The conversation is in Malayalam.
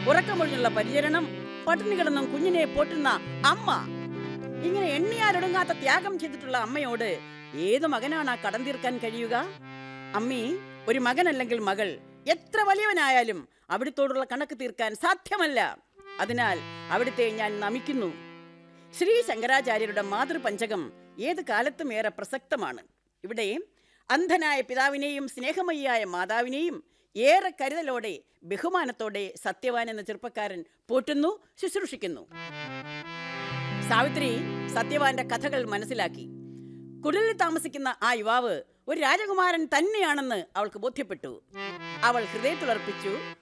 ഉറക്കമൊഴിഞ്ഞുള്ള പരിചരണം പട്ടിണി കിടന്നും കുഞ്ഞിനെ പോറ്റുന്ന അമ്മ ഇങ്ങനെ എണ്ണിയാലൊടുങ്ങാത്ത ത്യാഗം ചെയ്തിട്ടുള്ള അമ്മയോട് ഏത് മകനാണ് ആ കടം തീർക്കാൻ കഴിയുക അമ്മി ഒരു മകനല്ലെങ്കിൽ മകൾ എത്ര വലിയവനായാലും അവിടുത്തോടുള്ള കണക്ക് തീർക്കാൻ സാധ്യമല്ല അതിനാൽ അവിടുത്തെ ഞാൻ നമിക്കുന്നു ശ്രീ ശങ്കരാചാര്യരുടെ മാതൃപഞ്ചകം ഏത് കാലത്തും ഏറെ പ്രസക്തമാണ് ഇവിടെ അന്ധനായ പിതാവിനെയും സ്നേഹമയിയായ മാതാവിനെയും ഏറെ കരുതലോടെ ബഹുമാനത്തോടെ സത്യവാൻ എന്ന ചെറുപ്പക്കാരൻ പോറ്റുന്നു ശുശ്രൂഷിക്കുന്നു സാവിത്രി സത്യവാന്റെ കഥകൾ മനസ്സിലാക്കി കുടിലിൽ താമസിക്കുന്ന ആ യുവാവ് ഒരു രാജകുമാരൻ തന്നെയാണെന്ന് അവൾക്ക് ബോധ്യപ്പെട്ടു അവൾ ഹൃദയത്തിലർപ്പിച്ചു